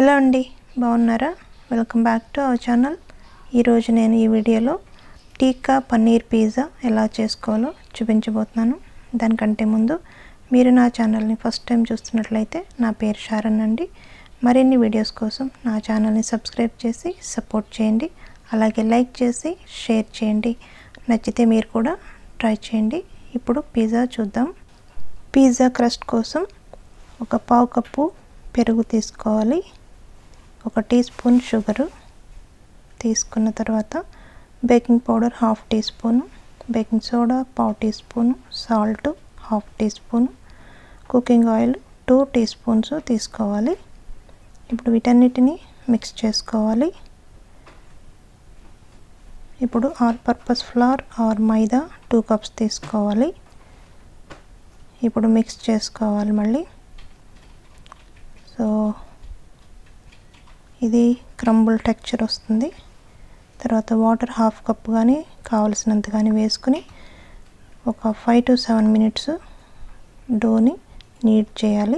hello అండి బాగున్నారా welcome back to our channel ఈరోజు నేను ఈ వీడియోలో టీకా పన్నీర్ పిజ్జా ఎలా చేసుకోవాలో చూపించబోతున్నాను దానికంటే ముందు మీరు నా ఛానల్ని ఫస్ట్ టైం చూస్తున్నట్లయితే నా పేరు శారన్ అండి మరిన్ని వీడియోస్ కోసం నా ఛానల్ని సబ్స్క్రైబ్ చేసి సపోర్ట్ చేయండి అలాగే లైక్ చేసి షేర్ చేయండి నచ్చితే మీరు కూడా ట్రై చేయండి ఇప్పుడు పిజ్జా చూద్దాం పిజ్జా క్రస్ట్ కోసం ఒక పావు కప్పు పెరుగు తీసుకోవాలి ఒక టీ స్పూన్ షుగరు తీసుకున్న తర్వాత baking powder half teaspoon baking soda పావు teaspoon salt half teaspoon cooking oil two teaspoons తీసుకోవాలి ఇప్పుడు వీటన్నిటిని మిక్స్ చేసుకోవాలి ఇప్పుడు all purpose flour or maida two cups తీసుకోవాలి ఇప్పుడు మిక్స్ చేసుకోవాలి మళ్ళీ సో ఇది క్రంబుల్ టెక్చర్ వస్తుంది తర్వాత వాటర్ హాఫ్ కప్ కానీ కావలసినంత కానీ వేసుకుని ఒక ఫైవ్ టు సెవెన్ మినిట్స్ డోని నీట్ చేయాలి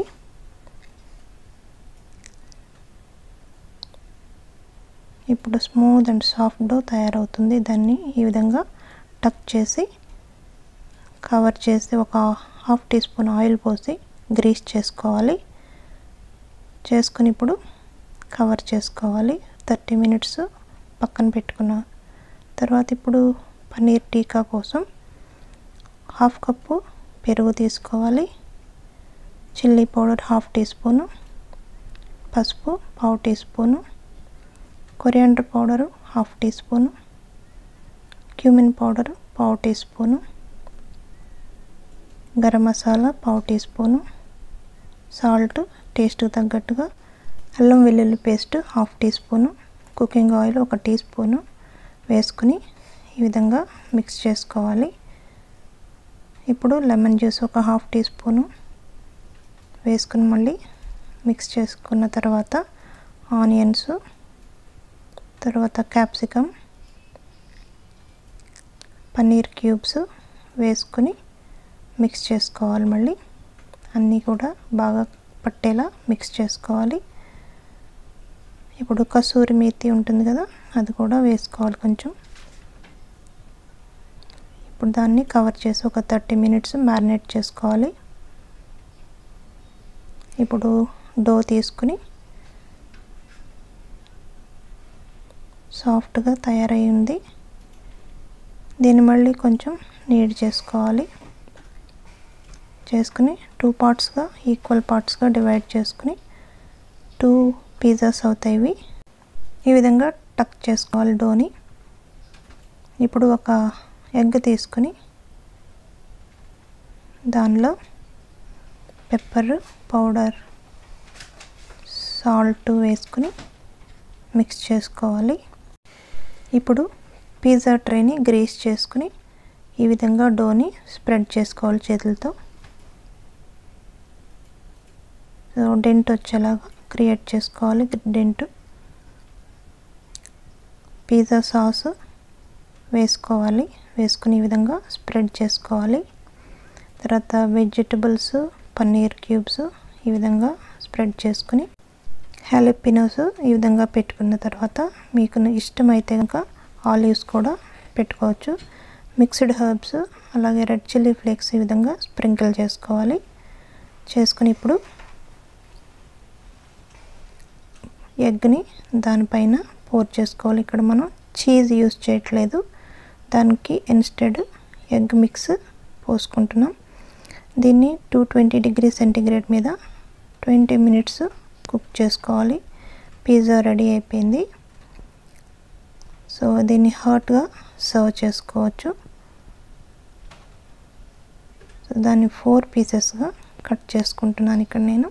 ఇప్పుడు స్మూత్ అండ్ సాఫ్ట్ డో తయారవుతుంది దాన్ని ఈ విధంగా టక్ చేసి కవర్ చేసి ఒక హాఫ్ టీ స్పూన్ ఆయిల్ పోసి గ్రీస్ చేసుకోవాలి చేసుకుని ఇప్పుడు కవర్ చేసుకోవాలి థర్టీ మినిట్స్ పక్కన పెట్టుకున్న తర్వాత ఇప్పుడు పన్నీర్ టీకా కోసం హాఫ్ కప్పు పెరుగు తీసుకోవాలి chilli powder half teaspoon పసుపు పావు teaspoon coriander powder half teaspoon cumin powder పావు టీ స్పూను గరం మసాలా పావు టీ స్పూను సాల్ట్ టేస్ట్కి తగ్గట్టుగా అల్లం వెల్లుల్లి paste half teaspoon cooking oil ఒక టీ స్పూను వేసుకుని ఈ విధంగా మిక్స్ చేసుకోవాలి ఇప్పుడు లెమన్ జ్యూస్ ఒక హాఫ్ టీ స్పూను వేసుకుని మళ్ళీ మిక్స్ చేసుకున్న తర్వాత ఆనియన్స్ తర్వాత క్యాప్సికమ్ పన్నీర్ క్యూబ్స్ వేసుకుని మిక్స్ చేసుకోవాలి మళ్ళీ అన్నీ కూడా బాగా పట్టేలా మిక్స్ చేసుకోవాలి ఇప్పుడు కసూరి మేతి ఉంటుంది కదా అది కూడా వేసుకోవాలి కొంచెం ఇప్పుడు దాన్ని కవర్ చేసి ఒక థర్టీ మినిట్స్ మ్యారినేట్ చేసుకోవాలి ఇప్పుడు డో తీసుకుని సాఫ్ట్గా తయారై ఉంది దీన్ని మళ్ళీ కొంచెం నీడ్ చేసుకోవాలి చేసుకుని టూ పార్ట్స్గా ఈక్వల్ పార్ట్స్గా డివైడ్ చేసుకుని టూ పిజ్జాస్ అవుతాయి ఈ విధంగా టక్ చేసుకోవాలి డోని ఇప్పుడు ఒక ఎగ్ తీసుకుని దానిలో పెప్పర్ పౌడర్ సాల్ట్ వేసుకుని మిక్స్ చేసుకోవాలి ఇప్పుడు పిజ్జా ట్రేని గ్రీస్ చేసుకుని ఈ విధంగా డోని స్ప్రెడ్ చేసుకోవాలి చేతులతో డెంట్ వచ్చేలాగా క్రియేట్ చేసుకోవాలి డెంట్ పిజ్జా సాస్ వేసుకోవాలి వేసుకుని ఈ విధంగా స్ప్రెడ్ చేసుకోవాలి తర్వాత వెజిటబుల్స్ పన్నీర్ క్యూబ్స్ ఈ విధంగా స్ప్రెడ్ చేసుకుని హ్యాలెపినోస్ ఈ విధంగా పెట్టుకున్న తర్వాత మీకు ఇష్టమైతే కనుక ఆలివ్స్ కూడా పెట్టుకోవచ్చు మిక్స్డ్ హర్బ్స్ అలాగే రెడ్ చిల్లీ ఫ్లేక్స్ ఈ విధంగా స్ప్రింకిల్ చేసుకోవాలి చేసుకుని ఇప్పుడు ఎగ్ని దానిపైన పోర్ చేసుకోవాలి ఇక్కడ మనం చీజ్ యూస్ చేయట్లేదు దానికి ఇన్స్టెడ్ ఎగ్ మిక్స్ పోసుకుంటున్నాం దీన్ని టూ ట్వంటీ డిగ్రీ సెంటీగ్రేడ్ మీద ట్వంటీ మినిట్స్ కుక్ చేసుకోవాలి పిజ్జా రెడీ అయిపోయింది సో దీన్ని హాట్గా సర్వ్ చేసుకోవచ్చు సో దాన్ని ఫోర్ పీసెస్గా కట్ చేసుకుంటున్నాను ఇక్కడ నేను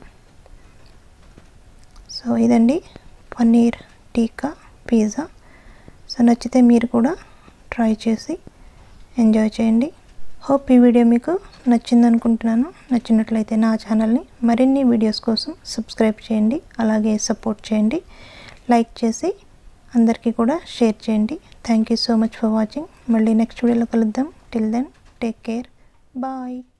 సో ఇదండి పన్నీర్ టీకా పిజ్జా సో నచ్చితే మీరు కూడా ట్రై చేసి ఎంజాయ్ చేయండి హోప్ ఈ వీడియో మీకు నచ్చింది అనుకుంటున్నాను నచ్చినట్లయితే నా ఛానల్ని మరిన్ని వీడియోస్ కోసం సబ్స్క్రైబ్ చేయండి అలాగే సపోర్ట్ చేయండి లైక్ చేసి అందరికీ కూడా షేర్ చేయండి thank you so much for watching మళ్ళీ నెక్స్ట్ వీడియోలో కలుద్దాం till then take care bye